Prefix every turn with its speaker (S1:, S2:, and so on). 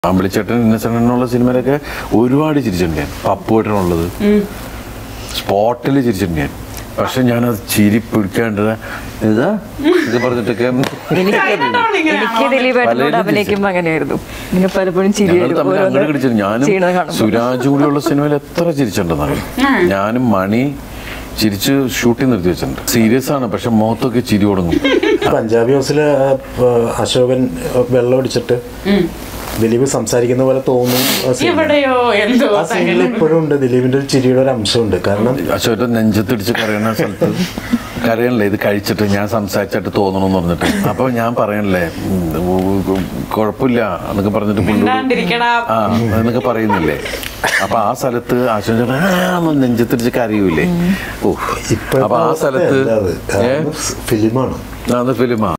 S1: അമ്പളിച്ചേട്ടൻ ഇന്നസെന്നുള്ള സിനിമയിലൊക്കെ ഒരുപാട് ചിരിച്ചിട്ടുണ്ട് ഞാൻ പപ്പുവേട്ടനുള്ളത് സ്പോട്ടിൽ ചിരിച്ചിട്ടുണ്ട് ഞാൻ പക്ഷെ ഞാനത് ചിരി പിടിക്കാണ്ടത് ഇതാ ഇത് പറഞ്ഞിട്ടൊക്കെ
S2: എനിക്ക് ദിലീപേട്ടനോട്
S1: പലരും
S2: അഭിനയിക്കുമ്പോ അങ്ങനെയായിരുന്നു ഇങ്ങനെ പലപ്പോഴും ചിരി
S1: ഞങ്ങൾ
S2: വരും.
S1: തമ്മിൽ
S2: ഓരോന്ന്
S1: അങ്ങനെ കളിച്ചിട്ട് ഞാനും
S2: ചെയ്യണത് കാണുമ്പോ.
S1: സുരാജ് കൂടിയുള്ള സിനിമയിൽ എത്ര ചിരിച്ചിട്ടുണ്ടെന്നാണ് ഞാനും മണി ചിരിച്ച് ഷൂട്ടിംഗ് നിർത്തി വെച്ചിട്ടുണ്ട് സീരിയസ് ആണ് പക്ഷെ മുഖത്തൊക്കെ ചിരി തുടങ്ങും
S3: പഞ്ചാബി ഹൗസിൽ അശോകൻ വെള്ളം അടിച്ചിട്ട് ദിലീപ് സംസാരിക്കുന്ന പോലെ തോന്നും ആ scene.
S4: എവിടെയോ എന്തോ
S3: ആ സീനിൽ ഇപ്പോഴും ഉണ്ട് ദിലീപിന്റെ ഒരു ചിരിയുടെ ഒരു അംശമുണ്ട് കാരണം
S1: അശോകന്റെ നെഞ്ചത്തിടിച്ച് കരയണ സ്ഥലത്ത് കരയണല്ലേ ഇത് കഴിച്ചിട്ട് ഞാൻ സംസാരിച്ചിട്ട് തോന്നണമെന്ന് പറഞ്ഞിട്ട് അപ്പൊ ഞാൻ പറയണല്ലേ ഉം, ഉം, കുഴപ്പമില്ല എന്നൊക്കെ പറഞ്ഞിട്ട് പുള്ളി
S4: മിണ്ടാണ്ടിരിക്കടാ.
S1: ആ എന്നൊക്കെ പറയുന്നില്ലേ അപ്പൊ ആ സ്ഥലത്ത് അശോകൻ ചേട്ടൻ ആ എന്ന് നെഞ്ചത്തിടിച്ച് കരയൂലേ ഓ
S3: ഇപ്പോഴത്തെ
S1: അപ്പൊ ആ
S3: അവസ്ഥ
S1: സ്ഥലത്ത്
S3: അല്ല അത്.
S1: ഏ
S3: കാരണം ഫിലിമാണ്
S1: അത് ഫിലിമാ